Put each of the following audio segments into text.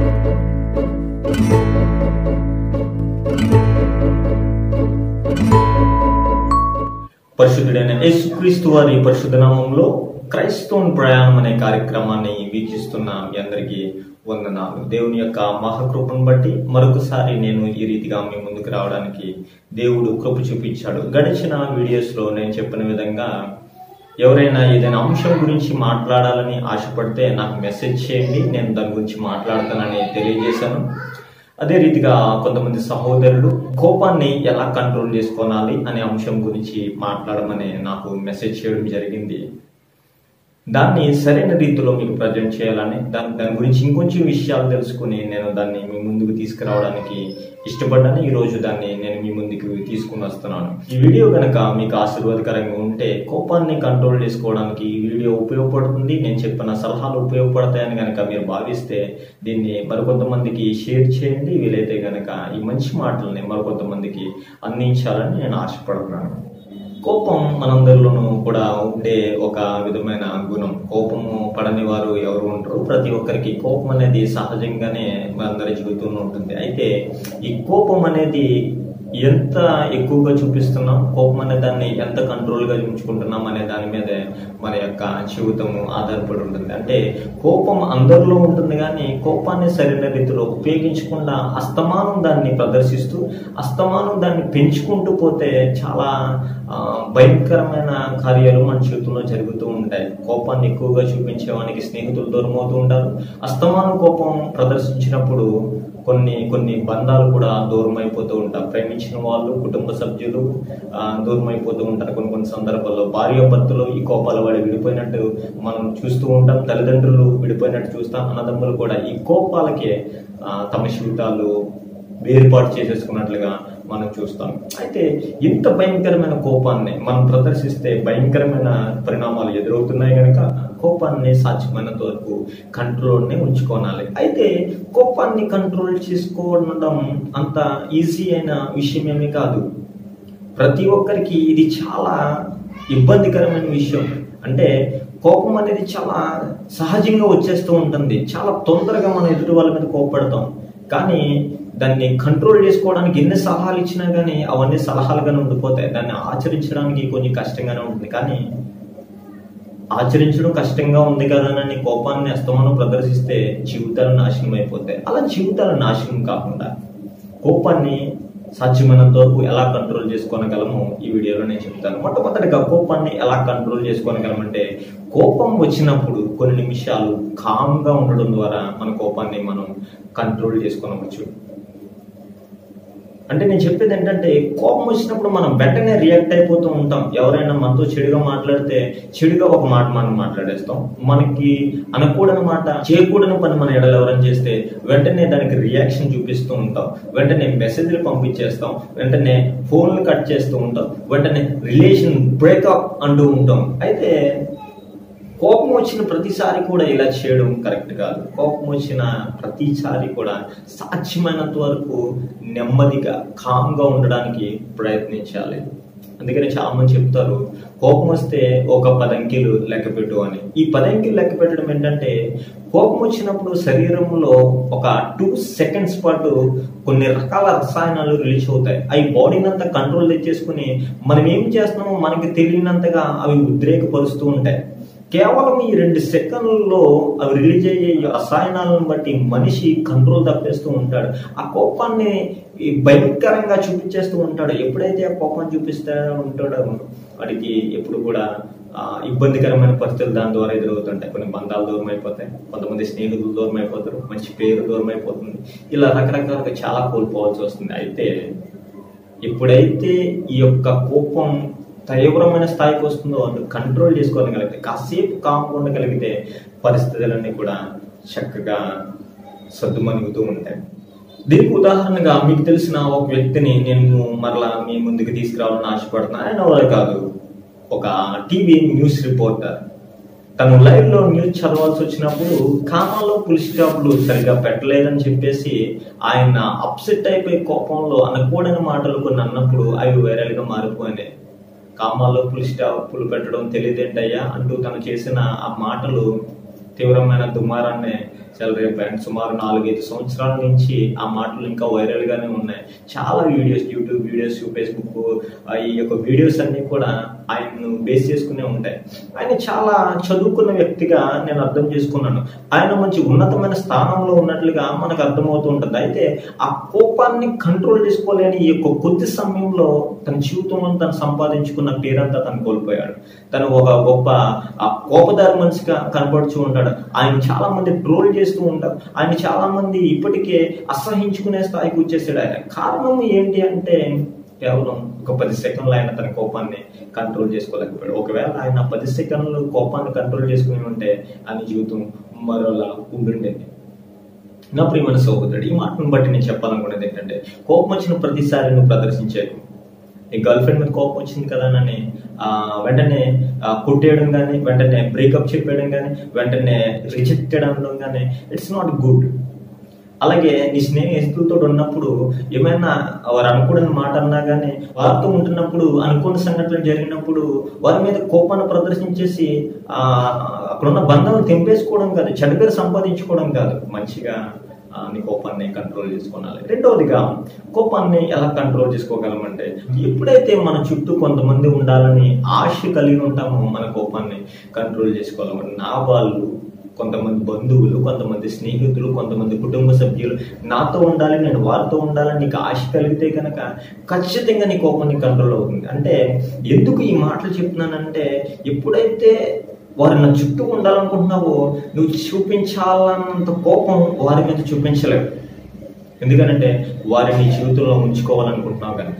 పరిశుద్ధుడైన యేసుక్రీస్తు వారి పరిశుద్ధ నామంలో క్రైస్తవం ప్రయాణం అనే కార్యక్రమాన్ని వీక్షిస్తున్న మీ అందరికీ వందనాలు దేవుని యొక్క మహాకృపను బట్టి మరొకసారి నేను ఈ రీతిగా మీ ముందుకు రావడానికి దేవుడు కృప చూపించాడు గడిచిన వీడియోస్లో నేను చెప్పిన విధంగా ఎవరైనా ఏదైనా అంశం గురించి మాట్లాడాలని ఆశపడితే నాకు మెసేజ్ చేయండి నేను దాని గురించి మాట్లాడతానని తెలియజేశాను అదే రీతిగా కొంతమంది సహోదరులు కోపాన్ని ఎలా కంట్రోల్ చేసుకోవాలి అనే అంశం గురించి మాట్లాడమని నాకు మెసేజ్ చేయడం జరిగింది దాన్ని సరైన రీతిలో మీకు ప్రజెంట్ చేయాలని దాని దాని గురించి ఇంకొంచెం విషయాలు తెలుసుకుని నేను దాన్ని మీ ముందుకు తీసుకురావడానికి ఇష్టపడ్డాను ఈ రోజు దాన్ని నేను మీ ముందుకు తీసుకుని వస్తున్నాను ఈ వీడియో కనుక మీకు ఆశీర్వాదకరంగా ఉంటే కోపాన్ని కంట్రోల్ చేసుకోవడానికి ఈ వీడియో ఉపయోగపడుతుంది నేను చెప్పిన సలహాలు ఉపయోగపడతాయని కనుక మీరు భావిస్తే దీన్ని మరికొంతమందికి షేర్ చేయండి వీలైతే కనుక ఈ మంచి మాటల్ని మరికొంతమందికి అందించాలని నేను ఆశపడుతున్నాను కోపం మనందరిలోనూ కూడా ఉండే ఒక విధమైన గుణం కోపము పడని వారు ఎవరు ఉంటారు ప్రతి ఒక్కరికి కోపం అనేది సహజంగానే మనందరి జీవితంలో ఉంటుంది అయితే ఈ కోపం అనేది ఎంత ఎక్కువగా చూపిస్తున్నాం కోపం అనే దాన్ని ఎంత కంట్రోల్గా ఉంచుకుంటున్నాం అనే దాని మీదే మన యొక్క జీవితము ఆధారపడి ఉంటుంది అంటే కోపం అందరిలో ఉంటుంది కానీ కోపాన్ని సరైన రీతిలో ఉపయోగించకుండా అస్తమానం దాన్ని ప్రదర్శిస్తూ అస్తమానం దాన్ని పెంచుకుంటూ పోతే చాలా ఆ, భయంకరమైన కార్యాలు మన జీవితంలో జరుగుతూ ఉంటాయి కోపాన్ని ఎక్కువగా చూపించేవానికి స్నేహితులు దూరం అవుతూ ఉంటారు అస్తమానం కోపం ప్రదర్శించినప్పుడు కొన్ని కొన్ని బంధాలు కూడా దూరం అయిపోతూ ఉంటారు ప్రేమించిన వాళ్ళు కుటుంబ సభ్యులు ఆ, దూరం అయిపోతూ ఉంటారు కొన్ని కొన్ని సందర్భాల్లో భార్య భర్తలు ఈ కోపాల వాడి విడిపోయినట్టు మనం చూస్తూ ఉంటాం తల్లిదండ్రులు విడిపోయినట్టు చూస్తాం అన్నదమ్ములు కూడా ఈ కోపాలకే ఆ, తమ జీవితాలు వేరుపాటు చేసేసుకున్నట్లుగా మనం చూస్తాం అయితే ఇంత భయంకరమైన కోపాన్ని మనం ప్రదర్శిస్తే భయంకరమైన పరిణామాలు ఎదురవుతున్నాయి కనుక కోపాన్ని సాధ్యమైనంత వరకు కంట్రోల్ని ఉంచుకోనాలి అయితే కోపాన్ని కంట్రోల్ చేసుకోవడం అంత ఈజీ అయిన విషయం ఏమీ కాదు ప్రతి ఒక్కరికి ఇది చాలా ఇబ్బందికరమైన విషయం అంటే కోపం అనేది చాలా సహజంగా వచ్చేస్తూ ఉంటుంది చాలా తొందరగా మనం ఎదుటి వాళ్ళ మీద కోపడతాం కానీ దాన్ని కంట్రోల్ చేసుకోవడానికి ఎన్ని సలహాలు ఇచ్చినా కానీ అవన్నీ సలహాలుగానే ఉండిపోతాయి దాన్ని ఆచరించడానికి కొంచెం కష్టంగానే ఉంటుంది కానీ ఆచరించడం కష్టంగా ఉంది కదా అని కోపాన్ని అస్తమానం ప్రదర్శిస్తే జీవితాలు నాశనం అయిపోతాయి అలా జీవితాలు నాశనం కాకుండా కోపాన్ని సాధ్యమైనంత వరకు ఎలా కంట్రోల్ చేసుకోనగలమో ఈ వీడియోలో నేను చెప్తాను మొట్టమొదటిగా కోపాన్ని ఎలా కంట్రోల్ చేసుకోనగలమంటే కోపం వచ్చినప్పుడు కొన్ని నిమిషాలు కామ్గా ఉండడం ద్వారా మన కోపాన్ని మనం కంట్రోల్ చేసుకోనవచ్చు అంటే నేను చెప్పేది ఏంటంటే కోపం వచ్చినప్పుడు మనం వెంటనే రియాక్ట్ అయిపోతూ ఉంటాం ఎవరైనా మనతో చెడుగా మాట్లాడితే చెడుగా ఒక మాట మనం మాట్లాడేస్తాం మనకి అనకూడని మాట చేయకూడని పని మన ఎడలు ఎవరైనా చేస్తే వెంటనే దానికి రియాక్షన్ చూపిస్తూ ఉంటాం వెంటనే మెసేజ్లు పంపించేస్తాం వెంటనే ఫోన్లు కట్ చేస్తూ ఉంటాం వెంటనే రిలేషన్ బ్రేకప్ అంటూ ఉంటాం అయితే కోపం వచ్చిన ప్రతిసారి కూడా ఇలా చేయడం కరెక్ట్ కాదు కోపం వచ్చిన ప్రతిసారి కూడా సాధ్యమైనంత వరకు నెమ్మదిగా కామ్గా ఉండడానికి ప్రయత్నించాలి అందుకని చాలా మంది చెప్తారు కోపం వస్తే ఒక పదంకిలు లెక్క పెట్టు అని ఈ పదంకిలు లెక్క పెట్టడం ఏంటంటే కోపం వచ్చినప్పుడు శరీరంలో ఒక టూ సెకండ్స్ పాటు కొన్ని రకాల రసాయనాలు రిలీజ్ అవుతాయి అవి బాడీని అంతా కంట్రోల్ తెచ్చేసుకుని మనం ఏం చేస్తున్నామో మనకి తెలియనంతగా అవి ఉద్రేకపరుస్తూ ఉంటాయి కేవలం ఈ రెండు సెకండ్లలో అవి రిలీజ్ అయ్యే ఈ రసాయనాలను బట్టి మనిషి కంట్రోల్ తప్పేస్తూ ఉంటాడు ఆ కోపాన్ని ఈ భయంకరంగా చూపించేస్తూ ఉంటాడు ఎప్పుడైతే ఆ కోపాన్ని చూపిస్తా ఉంటాడో వాడికి ఎప్పుడు కూడా ఆ, ఇబ్బందికరమైన పరిస్థితులు దాని ద్వారా ఎదురవుతుంటాయి కొన్ని బంధాలు దూరం అయిపోతాయి కొంతమంది స్నేహితులు దూరం అయిపోతారు మంచి పేరు దూరం అయిపోతుంది ఇలా రకరకాలుగా చాలా కోల్పోవాల్సి వస్తుంది అయితే ఎప్పుడైతే ఈ యొక్క కోపం తీవ్రమైన స్థాయికి వస్తుందో అది కంట్రోల్ చేసుకోగలిగితే కాసేపు కామ్గా ఉండగలిగితే పరిస్థితులన్నీ కూడా చక్కగా సర్దుమణుగుతూ ఉంటాయి దీనికి ఉదాహరణగా మీకు తెలిసిన ఒక వ్యక్తిని నేను మరలా మీ ముందుకు తీసుకురావాలని ఆశపడుతున్నాను ఆయన ఎవరే కాదు ఒక టీవీ న్యూస్ రిపోర్టర్ తను లైవ్ లో న్యూస్ చదవాల్సి వచ్చినప్పుడు కామాలో పులి స్టాప్లు సరిగా పెట్టలేదని చెప్పేసి ఆయన అప్సెట్ అయిపోయి కోపంలో అనకూడని మాటలు కొన్ని అన్నప్పుడు అవి వైరల్ గా మారిపోయినాయి కామాల్లో పులి స్టాపులు పెట్టడం తెలియదేంటయ్యా అంటూ తను చేసిన ఆ మాటలు తీవ్రమైన దుమారాన్ని చాలా రేపాడు సుమారు నాలుగైదు సంవత్సరాల నుంచి ఆ మాటలు ఇంకా వైరల్ గానే ఉన్నాయి చాలా వీడియోస్ యూట్యూబ్ వీడియోస్ ఫేస్బుక్ ఆ ఈ యొక్క వీడియోస్ అన్ని కూడా ఆయన్ను బేస్ చేసుకునే ఉంటాయి ఆయన చాలా చదువుకున్న వ్యక్తిగా నేను అర్థం చేసుకున్నాను ఆయన మంచి ఉన్నతమైన స్థానంలో ఉన్నట్లుగా మనకు అర్థమవుతూ ఉంటుంది అయితే ఆ కోపాన్ని కంట్రోల్ చేసుకోలేని ఈ యొక్క కొద్ది సమయంలో తన జీవితంలో తను సంపాదించుకున్న పేరంతా తను కోల్పోయాడు తను ఒక గొప్ప ఆ కోపదారి మనిషిగా కనపడుతూ ఉంటాడు ఆయన చాలా మంది ట్రోల్ చేస్తూ ఉంటారు ఆయన చాలా మంది ఇప్పటికే అసహించుకునే స్థాయికి వచ్చేసాడు ఆయన కారణం ఏంటి అంటే కేవలం ఒక పది సెకండ్లు ఆయన తన కోపాన్ని కంట్రోల్ చేసుకోలేకపోయాడు ఒకవేళ ఆయన పది సెకండ్లు కోపాన్ని కంట్రోల్ చేసుకుని ఉంటే ఆయన జీవితం మరోలా ఉండుండేది నా ప్రియమైన సోదరుడు ఈ మాటను బట్టి నేను చెప్పాలనుకునేది ఏంటంటే కోపం వచ్చిన ప్రతిసారి నువ్వు ప్రదర్శించేది నీ గర్ల్ ఫ్రెండ్ మీద కోపం వచ్చింది కదా అని ఆ, వెంటనే ఆ, కొట్టేయడం కానీ వెంటనే బ్రేకప్ చెప్పేయడం కానీ వెంటనే రిజెక్టెడ్ అనడం కానీ ఇట్స్ నాట్ గుడ్ అలాగే నీ స్నేహితులతో ఉన్నప్పుడు ఏమైనా వారు అనుకోని మాట అన్నా కానీ వారితో ఉంటున్నప్పుడు అనుకోని సంఘటనలు జరిగినప్పుడు వారి మీద కోపాన్ని ప్రదర్శించేసి ఆ అక్కడ ఉన్న బంధాలను తెంపేసుకోవడం కాదు చెడు పేరు సంపాదించుకోవడం కాదు మంచిగా ఆ, నీ కోపాన్ని కంట్రోల్ చేసుకోవాలి రెండవదిగా కోపాన్ని ఎలా కంట్రోల్ చేసుకోగలమంటే ఎప్పుడైతే మన చుట్టూ కొంతమంది ఉండాలని ఆశ కలిగి ఉంటామో మన కోపాన్ని కంట్రోల్ చేసుకోగలమంటే నా వాళ్ళు కొంతమంది బంధువులు కొంతమంది స్నేహితులు కొంతమంది కుటుంబ సభ్యులు నాతో ఉండాలి నేను వారితో ఉండాలని నీకు ఆశ కలిగితే కనుక ఖచ్చితంగా నీ కోపం నీ కంట్రోల్ అవుతుంది అంటే ఎందుకు ఈ మాటలు చెప్తున్నానంటే ఎప్పుడైతే వారు నా చుట్టూ ఉండాలనుకుంటున్నావో నువ్వు చూపించాలన్నంత కోపం వారి మీద చూపించలేవు ఎందుకనంటే వారిని జీవితంలో ఉంచుకోవాలనుకుంటున్నావు కనుక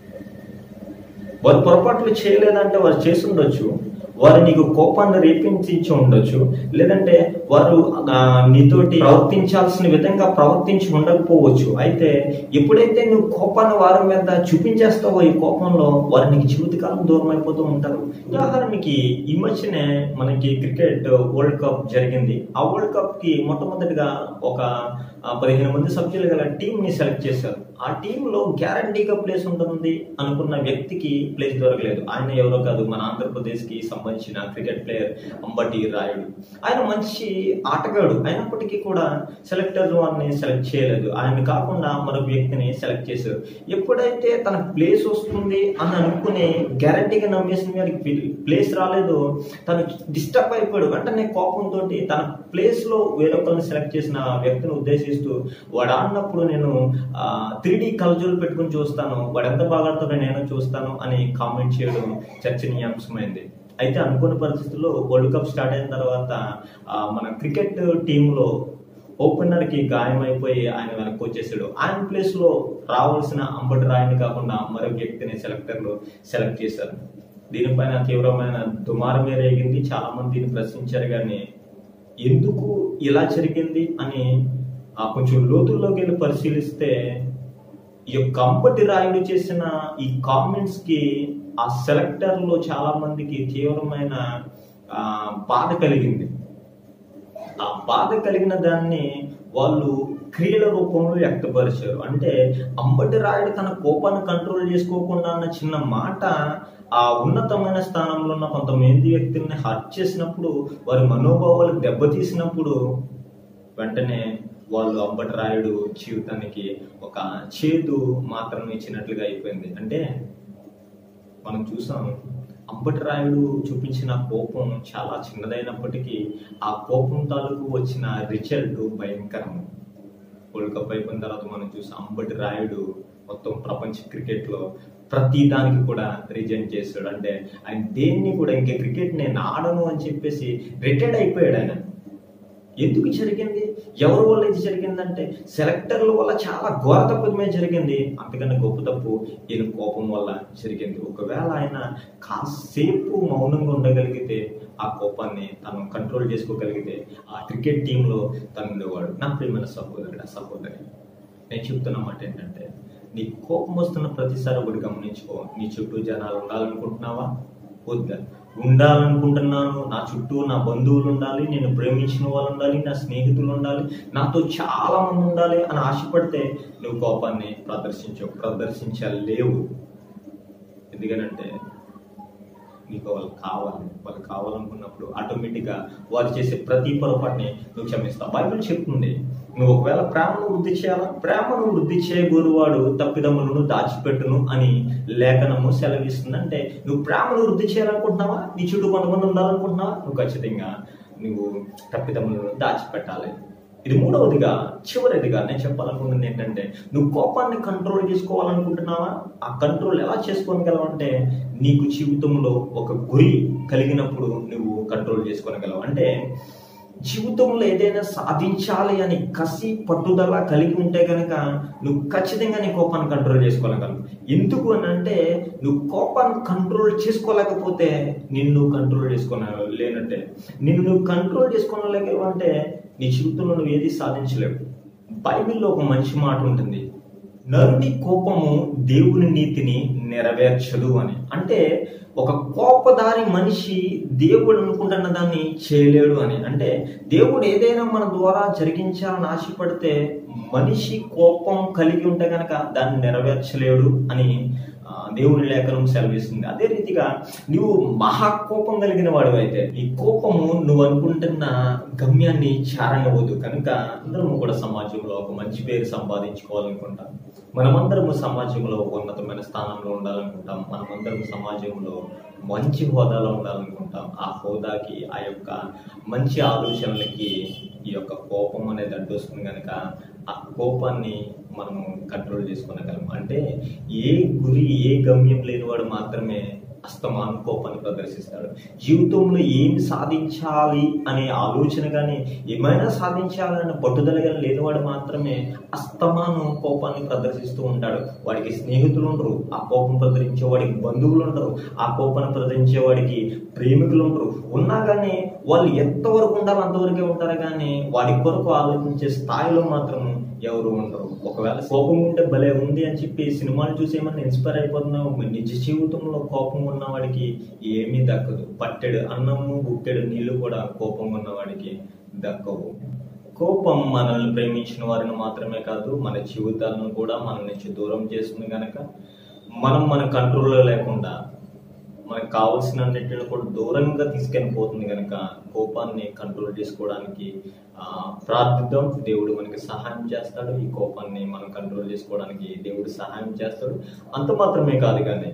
వారు పొరపాట్లు చేయలేదంటే వారు చేసి ఉండొచ్చు వారు నీకు కోపాన్ని రేపించి ఉండొచ్చు లేదంటే వారు ఆ, నీతోటి ప్రవర్తించాల్సిన విధంగా ప్రవర్తించి ఉండకపోవచ్చు అయితే ఎప్పుడైతే నువ్వు కోపాన్ని వారి మీద చూపించేస్తావో ఈ కోపంలో వారు నీకు జీవితకాలం దూరం అయిపోతూ ఉంటారు ఉదాహరణకి ఈ మధ్యనే మనకి క్రికెట్ వరల్డ్ కప్ జరిగింది ఆ వరల్డ్ కప్ కి మొట్టమొదటిగా ఒక ఆ, పదిహేను మంది సభ్యులు గల టీం ని సెలెక్ట్ చేశారు ఆ టీంలో గ్యారంటీగా ప్లేస్ ఉంటుంది అనుకున్న వ్యక్తికి ప్లేస్ దొరకలేదు ఆయన ఎవరో కాదు మన ఆంధ్రప్రదేశ్ కి సంబంధించిన క్రికెట్ ప్లేయర్ అంబటి రాయుడు ఆయన మంచి ఆటగాడు అయినప్పటికీ కూడా సెలెక్టర్ వారిని సెలెక్ట్ చేయలేదు ఆయన కాకుండా మరొక వ్యక్తిని సెలెక్ట్ చేశారు ఎప్పుడైతే తన ప్లేస్ వస్తుంది అని అనుకుని గ్యారంటీగా నమ్మేసిన వారికి ప్లేస్ రాలేదు తను డిస్టర్బ్ అయిపోయాడు వెంటనే కోపంతో తన ప్లేస్ లో వేరొకరిని సెలెక్ట్ చేసిన వ్యక్తిని ఉద్దేశిస్తూ వాడు ఆడినప్పుడు నేను త్రీ డి కలజోలు పెట్టుకుని చూస్తాను వాడు ఎంత బాగా ఆడుతాడో నేను చూస్తాను అని కామెంట్ చేయడం చర్చనీయాంశమైంది అయితే అనుకున్న పరిస్థితుల్లో వరల్డ్ కప్ స్టార్ట్ అయిన తర్వాత ఆ, మన క్రికెట్ టీంలో ఓపెనర్ కి గాయమైపోయి ఆయన వెనక్కి వచ్చేసాడు ఆయన ప్లేస్ లో రావాల్సిన అంబటి రాయని కాకుండా మరొక వ్యక్తిని సెలెక్టర్లు సెలెక్ట్ చేశారు దీనిపైన తీవ్రమైన దుమారమే రేగింది చాలా మంది దీన్ని ప్రశ్నించారు కానీ ఎందుకు ఇలా జరిగింది అని ఆ కొంచెం లోతుల్లోకి వెళ్ళి పరిశీలిస్తే ఈ యొక్క అంబటి రాయుడు చేసిన ఈ కామెంట్స్ కి ఆ సెలెక్టర్ లో చాలా మందికి తీవ్రమైన ఆ, బాధ కలిగింది ఆ బాధ కలిగిన దాన్ని వాళ్ళు క్రియల రూపంలో వ్యక్తపరిచారు అంటే అంబటి రాయుడు తన కోపాన్ని కంట్రోల్ చేసుకోకుండా అన్న చిన్న మాట ఆ ఉన్నతమైన స్థానంలో ఉన్న కొంతమంది వ్యక్తుల్ని హర్ట్ చేసినప్పుడు వారి మనోభావాలు దెబ్బతీసినప్పుడు వెంటనే వాళ్ళు అంబటి రాయుడు జీవితానికి ఒక చేదు మాత్రం ఇచ్చినట్లుగా అయిపోయింది అంటే మనం చూసాం అంబటి రాయుడు చూపించిన కోపం చాలా చిన్నదైనప్పటికీ ఆ కోపం తాలూకు వచ్చిన రిజల్ట్ భయంకరం వరల్డ్ కప్ అయిపోయిన తర్వాత మనం చూసాం అంబటి రాయుడు మొత్తం ప్రపంచ క్రికెట్ లో ప్రతి దానికి కూడా రిజెంట్ చేశాడు అంటే ఆయన దేన్ని కూడా ఇంకా క్రికెట్ నేను ఆడను అని చెప్పేసి రిటైర్డ్ అయిపోయాడు ఆయన ఎందుకు జరిగింది ఎవరి వల్ల ఇది జరిగిందంటే సెలెక్టర్ల వల్ల చాలా ఘోర తప్పుమే జరిగింది అంతకన్నా గొప్ప తప్పు ఈయన కోపం వల్ల జరిగింది ఒకవేళ ఆయన కాసేపు మౌనంగా ఉండగలిగితే ఆ కోపాన్ని తను కంట్రోల్ చేసుకోగలిగితే ఆ క్రికెట్ టీంలో తను ఉండేవాడు నా ప్రియమైన సహోదరుడు సహోదరి నేను చెప్తున్న మాట ఏంటంటే నీ కోపం వస్తున్న ప్రతిసారి ఒకటి గమనించుకో నీ చుట్టూ జనాలు ఉండాలనుకుంటున్నావా వద్దా ఉండాలనుకుంటున్నాను నా చుట్టూ నా బంధువులు ఉండాలి నేను ప్రేమించిన వాళ్ళు ఉండాలి నా స్నేహితులు ఉండాలి నాతో చాలా మంది ఉండాలి అని ఆశపడితే నువ్వు కోపాన్ని ప్రదర్శించవు ప్రదర్శించలేవు ఎందుకనంటే నీకు వాళ్ళు కావాలి వాళ్ళు కావాలనుకున్నప్పుడు ఆటోమేటిక్గా వారు చేసే ప్రతి పొరపాటుని నువ్వు క్షమిస్తావు బైబిల్ చెప్తుంది నువ్వు ఒకవేళ ప్రేమను వృద్ధి చేయాలా ప్రేమను వృద్ధి చేయగోరువాడు తప్పిదములను దాచిపెట్టును అని లేఖనము సెలవిస్తుంది అంటే నువ్వు ప్రేమను వృద్ధి చేయాలనుకుంటున్నావా నీ చుట్టూ కొంతమంది ఉండాలనుకుంటున్నావా నువ్వు ఖచ్చితంగా నువ్వు తప్పిదములను దాచిపెట్టాలి ఇది మూడవదిగా చివరిదిగా నేను చెప్పాలనుకుంటుంది ఏంటంటే నువ్వు కోపాన్ని కంట్రోల్ చేసుకోవాలనుకుంటున్నావా ఆ కంట్రోల్ ఎలా చేసుకోగలవు నీకు జీవితంలో ఒక గురి కలిగినప్పుడు నువ్వు కంట్రోల్ చేసుకోగలవు అంటే జీవితంలో ఏదైనా సాధించాలి అని కసి పట్టుదల కలిగి ఉంటే కనుక నువ్వు ఖచ్చితంగా నీ కోపాన్ని కంట్రోల్ చేసుకోగలగలవు ఎందుకు అని అంటే నువ్వు కోపాన్ని కంట్రోల్ చేసుకోలేకపోతే నిన్ను కంట్రోల్ చేసుకోన లేనంటే నిన్ను నువ్వు కంట్రోల్ చేసుకోలేగలవు అంటే నీ జీవితంలో నువ్వు ఏది సాధించలేవు బైబిల్లో ఒక మంచి మాట ఉంటుంది నరుడి కోపము దేవుని నీతిని నెరవేర్చదు అని అంటే ఒక కోపదారి మనిషి దేవుడు అనుకుంటున్న దాన్ని చేయలేడు అని అంటే దేవుడు ఏదైనా మన ద్వారా జరిగించాలని ఆశపడితే మనిషి కోపం కలిగి ఉంటే కనుక దాన్ని నెరవేర్చలేడు అని ఆ, దేవుని లేఖనం సెలవిస్తుంది అదే రీతిగా నువ్వు మహాకోపం కలిగిన వాడు అయితే ఈ కోపము నువ్వు అనుకుంటున్న గమ్యాన్ని చేరనివ్వదు కనుక అందరము కూడా సమాజంలో ఒక మంచి పేరు సంపాదించుకోవాలనుకుంటాం మనమందరము సమాజంలో ఒక ఉన్నతమైన స్థానంలో ఉండాలనుకుంటాం మనమందరం సమాజంలో మంచి హోదాలో ఉండాలనుకుంటాం ఆ హోదాకి ఆ యొక్క మంచి ఆలోచనలకి ఈ యొక్క కోపం అనేది అడ్డొస్తుంది కనుక ఆ కోపాన్ని మనము కంట్రోల్ చేసుకోనగలం అంటే ఏ గురి ఏ గమ్యం లేనివాడు మాత్రమే అస్తమానం కోపాన్ని ప్రదర్శిస్తాడు జీవితంలో ఏమి సాధించాలి అనే ఆలోచన కానీ ఏమైనా సాధించాలనే పట్టుదల కానీ లేనివాడు మాత్రమే అస్తమానం కోపాన్ని ప్రదర్శిస్తూ ఉంటాడు వాడికి స్నేహితులు ఉండరు ఆ కోపం ప్రదర్శించే వాడికి బంధువులు ఉండరు ఆ కోపాన్ని ప్రదర్శించే వాడికి ప్రేమికులు ఉండరు ఉన్నా కానీ వాళ్ళు ఎంతవరకు ఉండాలో అంతవరకే ఉంటారు కానీ వాడి కొరకు ఆలోచించే స్థాయిలో మాత్రం ఎవరు ఉండరు ఒకవేళ కోపం ఉంటే భలే ఉంది అని చెప్పి సినిమాలు చూసి ఏమన్నా ఇన్స్పైర్ అయిపోతున్నావు నిజ జీవితంలో కోపం ఉన్నవాడికి ఏమీ దక్కదు పట్టెడు అన్నము బుక్కెడు నీళ్లు కూడా కోపం ఉన్నవాడికి దక్కవు కోపం మనల్ని ప్రేమించిన వారిని మాత్రమే కాదు మన జీవితాలను కూడా మన నుంచి దూరం చేస్తుంది కనుక మనం మన కంట్రోల్లో లేకుండా మనకు కావాల్సినన్నిటిని కూడా దూరంగా తీసుకెళ్ళిపోతుంది కనుక కోపాన్ని కంట్రోల్ చేసుకోవడానికి ఆ, ప్రార్థిద్దాం దేవుడు మనకి సహాయం చేస్తాడు ఈ కోపాన్ని మనం కంట్రోల్ చేసుకోవడానికి దేవుడు సహాయం చేస్తాడు అంత మాత్రమే కాదు కానీ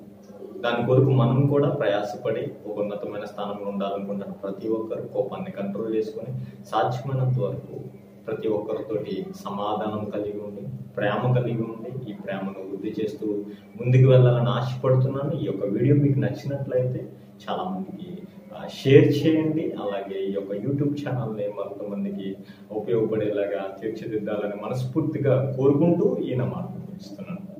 దాని కొరకు మనం కూడా ప్రయాసపడి ఒక ఉన్నతమైన స్థానంలో ఉండాలనుకుంటాను ప్రతి ఒక్కరు కోపాన్ని కంట్రోల్ చేసుకొని సాధ్యమైనంత వరకు ప్రతి ఒక్కరితోటి సమాధానం కలిగి ఉండి ప్రేమ కలిగి ఉండి ఈ ప్రేమను వృద్ధి చేస్తూ ముందుకు వెళ్ళాలని ఆశపడుతున్నాను ఈ యొక్క వీడియో మీకు నచ్చినట్లయితే చాలా మందికి ఆ, షేర్ చేయండి అలాగే ఈ యొక్క యూట్యూబ్ ఛానల్ని మరికొంతమందికి ఉపయోగపడేలాగా తీర్చిదిద్దాలని మనస్ఫూర్తిగా కోరుకుంటూ ఈయన మాట ఇస్తున్నాను